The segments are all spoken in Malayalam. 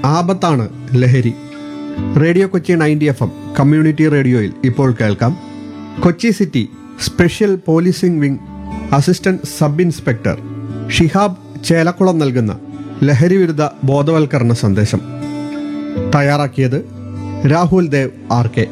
ആപത്താണ് ലഹരി radio Kochi ninety F M community റേഡിയോയിൽ ഇപ്പോൾ കേൾക്കാം Kochi city special policing wing assistant sub inspector Shihab Chelakulam നൽകുന്ന ലഹരി വിരുദ്ധ ബോധവൽക്കരണ സന്ദേശം തയ്യാറാക്കിയത് രാഹുൽ ദേവ് ആർ കെ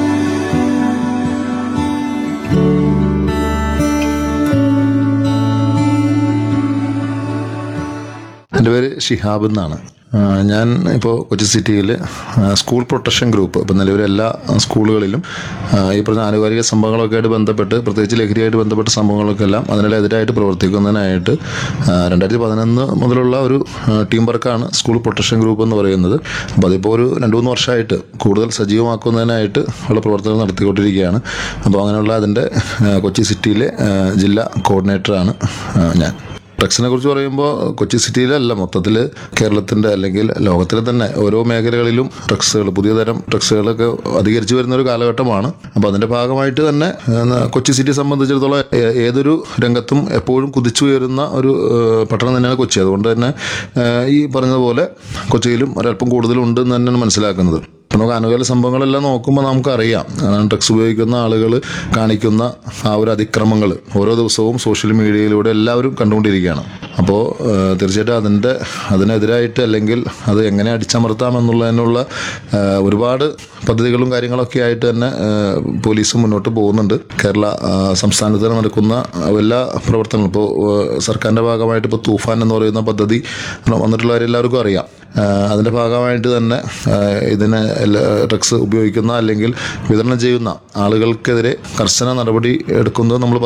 എൻ്റെ പേര് ഷിഹാബ് എന്നാണ് ആ, ഞാൻ ഇപ്പോൾ കൊച്ചി സിറ്റിയിൽ സ്കൂൾ പ്രൊട്ടക്ഷൻ ഗ്രൂപ്പ് ഇപ്പം നിലവിൽ എല്ലാ സ്കൂളുകളിലും ആ, ഈ പറഞ്ഞ ആനുകാലിക സംഭവങ്ങളൊക്കെ ആയിട്ട് ബന്ധപ്പെട്ട് പ്രത്യേകിച്ച് ലഹരിയായിട്ട് ബന്ധപ്പെട്ട സംഭവങ്ങളൊക്കെ എല്ലാം അതിനെതിരായിട്ട് പ്രവർത്തിക്കുന്നതിനായിട്ട് ആ, രണ്ടായിരത്തി പതിനൊന്ന് മുതലുള്ള ഒരു ആ, ടീം വർക്കാണ് സ്കൂൾ പ്രൊട്ടക്ഷൻ ഗ്രൂപ്പ് എന്ന് പറയുന്നത് അപ്പോൾ അതിപ്പോൾ ഒരു രണ്ട് മൂന്ന് വർഷമായിട്ട് കൂടുതൽ സജീവമാക്കുന്നതിനായിട്ട് ഉള്ള പ്രവർത്തനം നടത്തിക്കൊണ്ടിരിക്കുകയാണ് അപ്പോൾ അങ്ങനെയുള്ള അതിൻ്റെ ആ, കൊച്ചി സിറ്റിയിലെ ആ, ജില്ലാ കോർഡിനേറ്ററാണ് ആ, ഞാൻ ഡ്രഗ്സിനെ കുറിച്ച് പറയുമ്പോൾ കൊച്ചി സിറ്റിയിലല്ല മൊത്തത്തിൽ കേരളത്തിൻ്റെ അല്ലെങ്കിൽ ലോകത്തിലെ തന്നെ ഓരോ മേഖലകളിലും ഡ്രഗ്സുകൾ പുതിയ തരം ഡ്രഗ്സുകളൊക്കെ അധികരിച്ചു വരുന്ന ഒരു കാലഘട്ടമാണ് അപ്പോൾ അതിൻ്റെ ഭാഗമായിട്ട് തന്നെ ഏഹ്, കൊച്ചി സിറ്റി സംബന്ധിച്ചിടത്തോളം ഏ- ഏതൊരു രംഗത്തും എപ്പോഴും കുതിച്ചുയരുന്ന ഒരു ഏഹ്, പട്ടണം തന്നെയാണ് കൊച്ചി അതുകൊണ്ട് തന്നെ ഏഹ്, ഈ പറഞ്ഞതുപോലെ കൊച്ചിയിലും ഒരല്പം കൂടുതലുണ്ട് എന്ന് തന്നെയാണ് മനസ്സിലാക്കുന്നത് ഇപ്പം നമുക്ക് അനുകൂല സംഭവങ്ങളെല്ലാം നോക്കുമ്പോൾ നമുക്കറിയാം കാരണം ഡ്രഗ്സ് ഉപയോഗിക്കുന്ന ആളുകൾ കാണിക്കുന്ന ആ ഒരു അതിക്രമങ്ങൾ ഓരോ ദിവസവും സോഷ്യൽ മീഡിയയിലൂടെ എല്ലാവരും കണ്ടുകൊണ്ടിരിക്കുകയാണ് അപ്പോൾ ഏഹ്, തീർച്ചയായിട്ടും അതിൻ്റെ അതിനെതിരായിട്ട് അല്ലെങ്കിൽ അത് എങ്ങനെ അടിച്ചമർത്താം എന്നുള്ളതിനുള്ള ഏഹ്, ഒരുപാട് പദ്ധതികളും കാര്യങ്ങളൊക്കെ ആയിട്ട് തന്നെ ഏഹ്, പോലീസ് മുന്നോട്ട് പോകുന്നുണ്ട് കേരള ആ, സംസ്ഥാനത്ത് നടക്കുന്ന എല്ലാ പ്രവർത്തനങ്ങളും ഇപ്പോൾ സർക്കാരിൻ്റെ ഭാഗമായിട്ട് ഇപ്പോൾ തൂഫാൻ എന്ന് പറയുന്ന പദ്ധതി വന്നിട്ടുള്ളവരെല്ലാവർക്കും അറിയാം ആഹ് അതിൻ്റെ ഭാഗമായിട്ട് തന്നെ ആഹ് ഇതിന് എല്ലാ- ഡ്രഗ്സ് ഉപയോഗിക്കുന്ന അല്ലെങ്കിൽ വിതരണം ചെയ്യുന്ന ആളുകൾക്കെതിരെ കർശന നടപടി എടുക്കുന്നത് നമ്മൾ